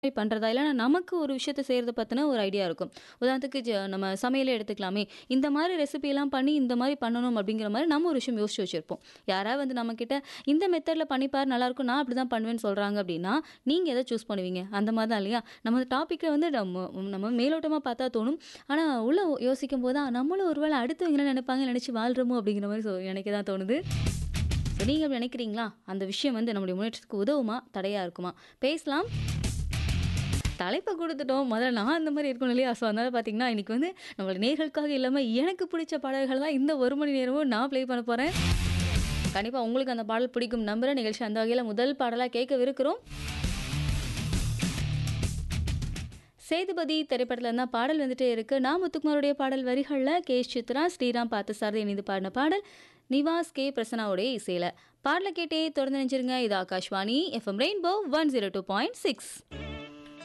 மாரி பண்றதா? இல்லன்னா நமக்கு ஒரு விஷயத்த செய்றத பத்தின ஒரு ஐடியா இருக்கும். உதாரணத்துக்கு ஜ நம்ம சமையலே எடுத்துக்கலாமே. இந்த மாரி ரெசிபிலாம் பண்ணி இந்த மாரி பண்ணணும் அப்படிங்கிற மாரி நம்ம ஒரு விஷயம் யோசிச்சு வச்சிருப்போம். யாராவது வந்து நம்மகிட்ட இந்த மெத்தட்ல பண்ணி பாரு நல்லாயிருக்கும். நான் அப்படிதான் பண்ணுவேன்னு சொல்றாங்க அப்படின்னா, நீங்க எத சூஸ் பண்ணுவீங்க? அந்த மாரி தான் இல்லையா? நம்ம டாபிக்க வந்து நம்ம நம்ம மேலோட்டமா பார்த்தா தோணும். ஆனா உள்ள யோசிக்கும்போது தான் நம்மளும் ஒரு வேள அடுத்தவங்க என்ன நினைப்பாங்கன்னு நினைச்சு வாழ்றோமோ அப்படிங்கிற மாரி சொ நினைக்க தான் தோணுது. ஸோ நீங்க அப்படி நினைக்கிறீங்களா? அந்த விஷயம் வந்து நம்முடைய முன்னேற்றத்துக்கு உதவுமா? தடையா இருக்குமா? பேசலாம். தலைப்ப குடுத்துட்டோம். முதல்ல நான் அந்த மாரி இருக்கணும் இல்லையா? ஸோ அதனால பார்த்தீங்கன்னா, இன்னைக்கு வந்து நம்மளோட நேயர்களுக்காக இல்லாம எனக்கு பிடிச்ச பாடல்கள் தான் இந்த 1 மணி நேரமும் நான் ப்ளே பண்ண போறேன். கண்டிப்பா உங்களுக்கு அந்த பாடல் பிடிக்கும் நம்புறேன். நிகழ்ச்சி அந்த வகையில முதல் பாடலா கேட்கவிருக்கிறோம். சேதுபதி திரைப்படத்துல இருந்தா பாடல் வந்துட்டே இருக்கு. நா. முத்துக்குமாருடைய பாடல் வரிகள்ல கே.எஸ். சித்ரா, ஸ்ரீராம் பார்த்தசாரதி இணைந்து பாடின பாடல். நிவாஸ் கே. பிரசன்னாவுடைய இசையில. பாடல கேட்டே தொடர்ந்து இணைஞ்சிருங்க. இது ஆகாஷ்வாணி எஃப்எம் ரெயின்போ 102.6